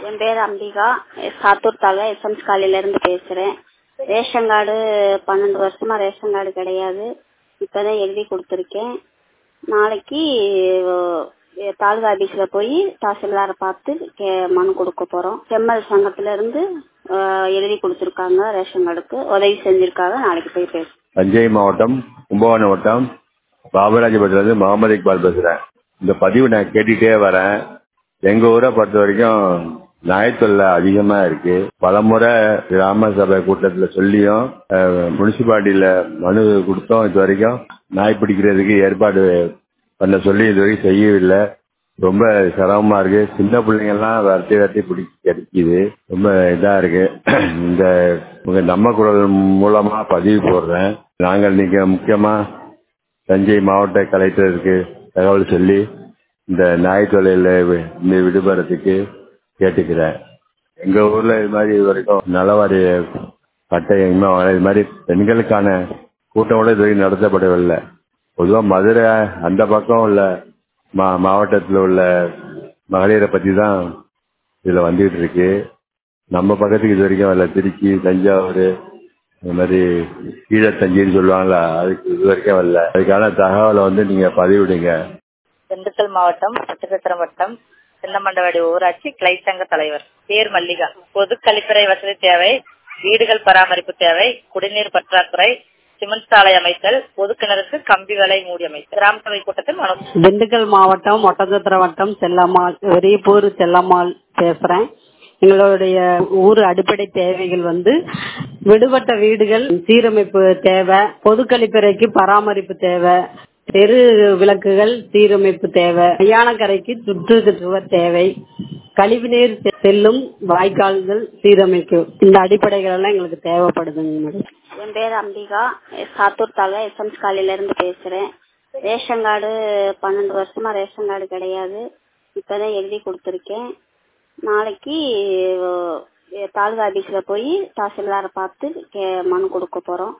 என் பேர் அம்பிகா சாத்தூர் தாலுகா எஸ்எம்ஸ் காலையிலேருந்து பேசுகிறேன் ரேஷன் கார்டு பன்னெண்டு வருஷமா ரேஷன் கார்டு கிடையாது இப்போதான் எழுதி கொடுத்துருக்கேன் நாளைக்கு அஹ், தாலுகா ஆபீஸில் போய் தாசில்தாரை பார்த்து கே மனு கொடுக்க போகிறோம் செம்மல் சங்கத்திலேருந்து எழுதி கொடுத்துருக்காங்க ரேஷன் கார்டுக்கு உதவி செஞ்சுருக்காங்க நாளைக்கு போய் பேச தஞ்சை மாவட்டம் கும்பகோணம் வட்டம் பாபராஜபுரத்துலேருந்து முகமது இக்பால் பேசுகிறேன் இந்த பதிவு நான் கேட்டுட்டே வரேன் எங்க ஊரை பொறுத்த வரைக்கும் நாயத்தொல்லை அதிகமா இருக்கு பலமுறை கிராம சபை கூட்டத்துல சொல்லியும் முனிசிபாலிட்டியில மனு கொடுத்தோம் இது வரைக்கும் நாய் பிடிக்கிறதுக்கு ஏற்பாடு பண்ண சொல்லி இது வரைக்கும் செய்யவில்லை ரொம்ப சிரமமா இருக்கு சின்ன பிள்ளைங்க எல்லாம் வரட்டி வரட்டி பிடிச்சி கிடைக்குது ரொம்ப இதா இருக்கு இந்த உங்க நம்ம குரல் மூலமா பதிவு போடுறேன் நாங்கள் நீங்க முக்கியமா தஞ்சை மாவட்ட கலெக்டருக்கு தகவல் சொல்லி இந்த நாய் தொலைல விடுபடுறதுக்கு கேட்டுக்கிறேன் எங்க ஊர்ல இது மாதிரி இது வரைக்கும் நலவாரிய பட்டை எங்கேயுமே வாங்கல. இது மாதிரி பெண்களுக்கான கூட்டம் கூட இது வரைக்கும் நடத்தப்படவில்லை பொதுவா மதுரை அந்த பக்கம் உள்ள மா மாவட்டத்தில் உள்ள மகளிரை பத்தி தான் இதுல வந்துகிட்டு இருக்கு நம்ம பக்கத்துக்கு இது வரைக்கும் வரல திருச்சி தஞ்சாவூர் இந்த மாதிரி கீழத்தஞ்சின்னு சொல்லுவாங்கல்ல அதுக்கு இது வரைக்கும் வரல அதுக்கான தகவலை வந்து நீங்க பதிவிடுங்க திண்டுக்கல் மாவட்டம் பட்டுக்கத்திரம் வட்டம் சின்னமண்டவாடி ஊராட்சி கிளை சங்க தலைவர் பேர் மல்லிகா பொது கழிப்பறை வசதி தேவை வீடுகள் பராமரிப்பு தேவை குடிநீர் பற்றாக்குறை சிமெண்ட் சாலை அமைத்தல் பொது கிணறுக்கு கம்பி வலை மூடி அமைத்தல் கிராம சபை கூட்டத்தில் மனு திண்டுக்கல் மாவட்டம் ஒட்டஞ்சத்திர வட்டம் செல்லம்மாள் பெரியப்பூர் செல்லம்மாள் பேசுறேன் எங்களுடைய ஊர் அடிப்படை தேவைகள் வந்து விடுபட்ட வீடுகள் சீரமைப்பு தேவை பொது கழிப்பறைக்கு பராமரிப்பு தேவை தெரு விளக்குகள் சீரமைப்பு தேவை கரைக்கு சுற்று சுவர் தேவை கழிவுநீர் செ- செல்லும் வாய்க்கால்கள் சீரமைக்கும் இந்த அடிப்படைகள் எல்லாம் எங்களுக்கு தேவைப்படுதுங்க மேடம் என் பேர் அம்பிகா சாத்தூர் தாலுகா எஸ்எம்ஸ் காலையிலேருந்து பேசுகிறேன் ரேஷன் கார்டு பன்னெண்டு வருஷமா ரேஷன் கார்டு கிடையாது இப்போதான் எழுதி கொடுத்துருக்கேன் நாளைக்கு அஹ், தாலுகா ஆபீஸில் போய் தாசில்தாரை பார்த்து கே மனு கொடுக்க போகிறோம்